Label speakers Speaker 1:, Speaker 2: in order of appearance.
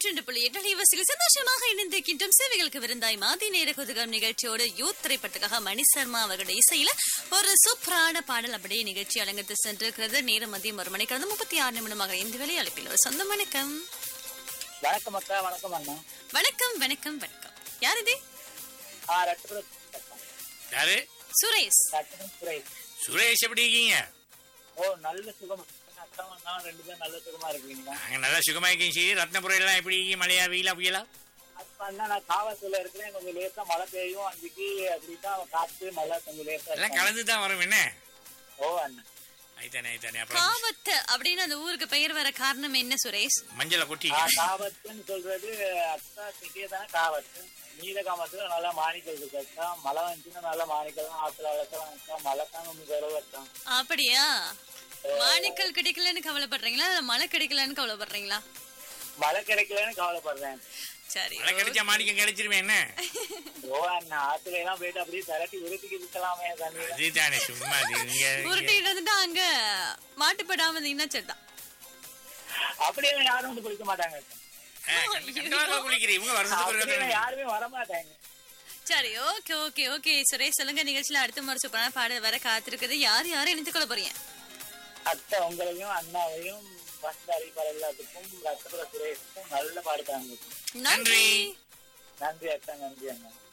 Speaker 1: நூற்றி ரெண்டு புள்ளி எட்டு அலைவரிசையில் சந்தோஷமாக இணைந்திருக்கின்றோம் சேவைகளுக்கு விருந்தாய் மாதி நேர குதுகம் நிகழ்ச்சியோடு யூத் திரைப்படத்துக்காக மணி சர்மா அவர்களுடைய இசையில ஒரு சூப்பரான பாடல் அப்படியே நிகழ்ச்சி அலங்கத்து சென்றிருக்கிறது நேரம் மதியம் ஒரு மணிக்கு வந்து முப்பத்தி ஆறு நிமிடமாக இந்த வேலை அழைப்பில் ஒரு சொந்த வணக்கம்
Speaker 2: வணக்கம் அக்கா வணக்கம் அண்ணா
Speaker 1: வணக்கம் வணக்கம் வணக்கம் யார் இது
Speaker 2: ஆ ரத்னம்
Speaker 3: யாரு
Speaker 1: சுரேஷ்
Speaker 2: ரத்னம் சுரேஷ்
Speaker 3: சுரேஷ் எப்படி இருக்கீங்க
Speaker 2: ஓ நல்ல சுகம் அக்கா அண்ணா ரெண்டு பேரும் நல்ல சுகமா இருக்கீங்க
Speaker 3: நாங்க நல்லா சுகமா இருக்கீங்க சரி ரத்னபுரம் எல்லாம் எப்படி இருக்கீங்க மழையா வெயிலா புயலா
Speaker 2: அப்ப அண்ணா நான் காவத்துல இருக்கிறேன் கொஞ்சம் லேசா மழை பெய்யும் அன்றைக்கு அப்படிதான் காத்து மழை கொஞ்சம் லேசா
Speaker 3: எல்லாம்
Speaker 2: இருக்கும்.
Speaker 3: கலந்து தான் வரும் என்ன
Speaker 2: ஓ அண்ணா
Speaker 3: ஐத்தானே ஐத்தானே அப்புறம்
Speaker 1: காவத்து அப்படின்னு அந்த ஊருக்கு பெயர் வர காரணம் என்ன சுரேஷ்
Speaker 3: மஞ்சளை
Speaker 2: ஆ,
Speaker 3: கொட்டிங்க
Speaker 2: காவத்துன்னு சொல்றது அக்கா சிட்டியே தானே காவத்து நீல காமத்துல நல்லா மாணிக்கல் இருக்கு அக்கா மழை வந்துச்சுன்னா நல்லா மாணிக்கலாம் ஆத்துல வளர்க்கலாம் அக்கா மழை தான் நம்ம குறவு அக்கா
Speaker 1: அப்படியா மாணிக்கல் கிடைக்கலன்னு கவலைப்படுறீங்களா இல்ல மழை கிடைக்கலன்னு கவலைப்படுறீங்களா
Speaker 2: மழை கிடைக்கலன்னு கவலைப்படுறேன்
Speaker 1: சரி
Speaker 3: மழை கிடைச்சா மாணிக்கம் கிடைச்சிருவேன் என்ன
Speaker 2: ஓ அண்ணா ஆத்துல எல்லாம் போயிட்டு அப்படியே திரட்டி உருட்டிக்கு இருக்கலாமே தண்ணி
Speaker 3: அதுதானே சும்மா அது நீங்க
Speaker 1: உருட்டிட்டு வந்துட்டு அங்க மாட்டுப்படாம இருந்தீங்கன்னா சரிதான்
Speaker 2: அப்படியே யாரும் வந்து குளிக்க மாட்டாங்க
Speaker 3: ஆ, கண்ட- கண்டவாங்க குளிக்கிறீங்க இவங்க வருஷத்துக்கு ஒரு
Speaker 2: அப்படியே
Speaker 3: தடவை.
Speaker 2: யாருமே வர மாட்டாங்க
Speaker 1: சரி ஓகே ஓகே ஓகே சுரேஷ் சொல்லுங்க நிகழ்ச்சியில அடுத்த முறை சூப்பரான பாடல் வர காத்திருக்குது யார் யாரும் இணைத்துக் கொள்ள போறீங்க
Speaker 2: அத்தை உங்களையும் அண்ணாவையும் வசந்த அறிவிப்பார் எல்லாத்துக்கும் ரத்தபுர சுரேஷுக்கும் நல்ல பாடுத்தாங்க
Speaker 1: நன்றி
Speaker 2: நன்றி அக்கா நன்றி அண்ணா